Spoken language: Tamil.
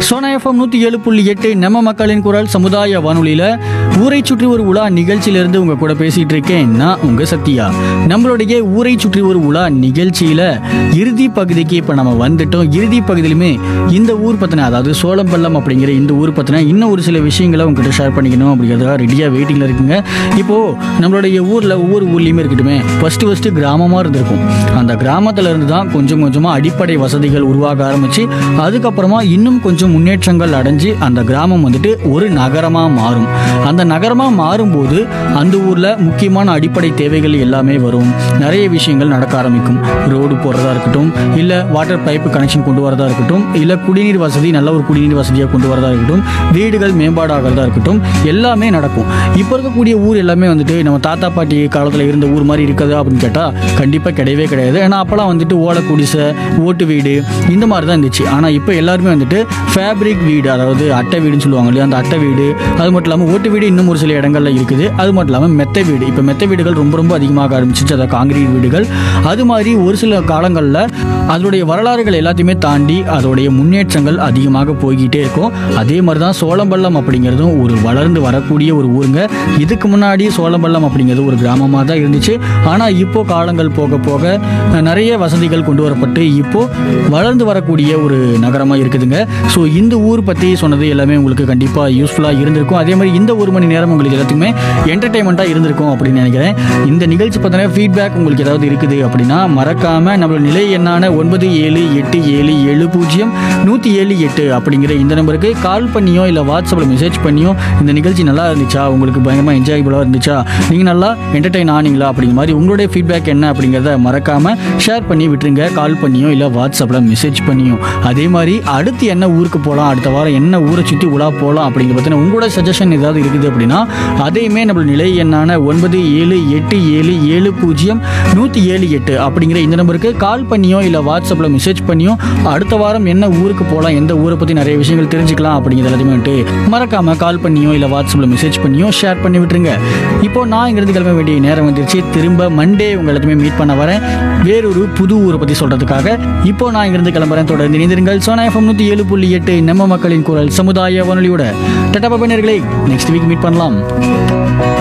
சோனா எஃப்எம் நூற்றி ஏழு புள்ளி எட்டு நம்ம மக்களின் குரல் சமுதாய வானொலியில் ஊரை சுற்றி ஒரு உலா நிகழ்ச்சியிலிருந்து உங்க கூட பேசிட்டு இருக்கேன் நான் உங்க சத்யா நம்மளுடைய ஊரை சுற்றி ஒரு உலா நிகழ்ச்சியில இறுதி பகுதிக்கு இப்போ நம்ம வந்துட்டோம் இறுதி பகுதியிலுமே இந்த ஊர் பத்தின அதாவது சோளம்பள்ளம் அப்படிங்கிற இந்த ஊர் பத்தின இன்னும் ஒரு சில விஷயங்களை உங்ககிட்ட ஷேர் பண்ணிக்கணும் அப்படிங்கிறதுக்காக ரெடியாக வெயிட்டிங்கில் இருக்குங்க இப்போ நம்மளுடைய ஊரில் ஒவ்வொரு ஊர்லேயுமே இருக்கட்டுமே ஃபர்ஸ்ட் ஃபர்ஸ்ட் கிராமமாக இருந்திருக்கும் அந்த கிராமத்துல இருந்து தான் கொஞ்சம் கொஞ்சமாக அடிப்படை வசதிகள் உருவாக ஆரம்பிச்சு அதுக்கப்புறமா இன்னும் கொஞ்சம் முன்னேற்றங்கள் அடைஞ்சு அந்த கிராமம் வந்துட்டு ஒரு நகரமாக மாறும் அந்த நகரமாக மாறும்போது அந்த ஊரில் முக்கியமான அடிப்படை தேவைகள் எல்லாமே வரும் நிறைய விஷயங்கள் நடக்க ஆரம்பிக்கும் ரோடு போடுறதா இருக்கட்டும் இல்லை வாட்டர் பைப்பு கனெக்ஷன் கொண்டு வரதா இருக்கட்டும் இல்லை குடிநீர் வசதி நல்ல ஒரு குடிநீர் வசதியாக கொண்டு வரதா இருக்கட்டும் வீடுகள் மேம்பாடாகிறதா இருக்கட்டும் எல்லாமே நடக்கும் இப்போ இருக்கக்கூடிய ஊர் எல்லாமே வந்துட்டு நம்ம தாத்தா பாட்டி காலத்தில் இருந்த ஊர் மாதிரி இருக்குது அப்படின்னு கேட்டால் கண்டிப்பாக கிடையவே கிடையாது ஏன்னா அப்போலாம் வந்துட்டு ஓலை குடிசை ஓட்டு வீடு இந்த மாதிரி தான் இருந்துச்சு ஆனால் இப்போ எல்லாருமே வந்துட்டு ஃபேப்ரிக் வீடு அதாவது அட்டை வீடுன்னு சொல்லுவாங்க இல்லையா அந்த அட்டை வீடு அது மட்டும் இல்லாமல் ஓட்டு வீடு இன்னும் ஒரு சில இடங்கள்ல இருக்குது அது மட்டும் இல்லாமல் மெத்தை வீடு இப்போ மெத்தை வீடுகள் ரொம்ப ரொம்ப அதிகமாக ஆரம்பிச்சிச்சு அதாவது காங்கிரீட் வீடுகள் அது மாதிரி ஒரு சில காலங்களில் அதனுடைய வரலாறுகள் எல்லாத்தையுமே தாண்டி அதோடைய முன்னேற்றங்கள் அதிகமாக போய்கிட்டே இருக்கும் அதே மாதிரி தான் சோளம்பள்ளம் அப்படிங்கிறதும் ஒரு வளர்ந்து வரக்கூடிய ஒரு ஊருங்க இதுக்கு முன்னாடி சோளம்பள்ளம் அப்படிங்கிறது ஒரு கிராமமாக தான் இருந்துச்சு ஆனால் இப்போ காலங்கள் போக போக அஹ், நிறைய வசதிகள் கொண்டு வரப்பட்டு இப்போ வளர்ந்து வரக்கூடிய ஒரு நகரமாக இருக்குதுங்க ஸோ இந்த ஊர் பற்றி சொன்னது எல்லாமே உங்களுக்கு கண்டிப்பாக யூஸ்ஃபுல்லாக இருந்திருக்கும் அதே மாதிரி இந்த ஒரு மணி நேரம் உங்களுக்கு எல்லாத்துக்குமே என்டர்டைன்மெண்ட்டாக இருந்திருக்கும் அப்படின்னு நினைக்கிறேன் இந்த நிகழ்ச்சி பற்றின ஃபீட்பேக் உங்களுக்கு ஏதாவது இருக்குது அப்படின்னா மறக்காமல் நம்மளோட நிலை எண்ணான ஒன்பது ஏழு எட்டு ஏழு ஏழு பூஜ்ஜியம் நூற்றி ஏழு எட்டு அப்படிங்கிற இந்த நம்பருக்கு கால் பண்ணியோ இல்லை வாட்ஸ்அப்பில் மெசேஜ் பண்ணியோ இந்த நிகழ்ச்சி நல்லா இருந்துச்சா உங்களுக்கு பயங்கரமாக என்ஜாயபுளாக இருந்துச்சா நீங்கள் நல்லா என்டர்டைன் ஆனீங்களா அப்படிங்கிற மாதிரி உங்களுடைய ஃபீட்பேக் என்ன அப்படிங்கிறத மறக்காமல் ஷேர் பண்ணி விட்டுருங்க கால் பண்ணியோ இல்லை வாட்ஸ்அப்பில் மெசேஜ் பண்ணியோ அதே மாதிரி அடுத்து என்ன ஊருக்கு போகலாம் அடுத்த வாரம் என்ன ஊரை சுற்றி உலா போகலாம் அப்படிங்கிற பற்றின உங்களோட சஜஷன் ஏதாவது இருக்குது அப்படின்னா அதையுமே நம்ம நிலை எண்ணான ஒன்பது ஏழு எட்டு ஏழு ஏழு பூஜ்ஜியம் நூற்றி ஏழு எட்டு அப்படிங்கிற இந்த நம்பருக்கு கால் பண்ணியோ இல்லை வாட்ஸ்அப்பில் மெசேஜ் பண்ணியோ அடுத்த வாரம் என்ன ஊருக்கு போகலாம் எந்த ஊரை பற்றி நிறைய விஷயங்கள் தெரிஞ்சுக்கலாம் அப்படிங்கிறது எல்லாத்தையுமே வந்துட்டு மறக்காமல் கால் பண்ணியோ இல்லை வாட்ஸ்அப்பில் மெசேஜ் பண்ணியோ ஷேர் பண்ணி விட்டுருங்க இப்போ நான் இங்கிருந்து கிளம்ப வேண்டிய நேரம் வந்துருச்சு திரும்ப மண்டே உங்க எல்லாத்தையுமே மீட் பண்ண வரேன் வேறொரு புது ஊரை பற்றி சொல்கிறதுக்காக இப்போ நான் இங்கிருந்து கிளம்புறேன் தொடர்ந்து இணைந்திருங்கள் சோனா எஃப்எம் நூற்றி ஏழு புள்ளி எட்டு நம்ம மக்களின் குரல் சமுதாய வானொலியோட டட்டா பபனர்களே நெக்ஸ்ட் வீக் மீட் பண்ணலாம்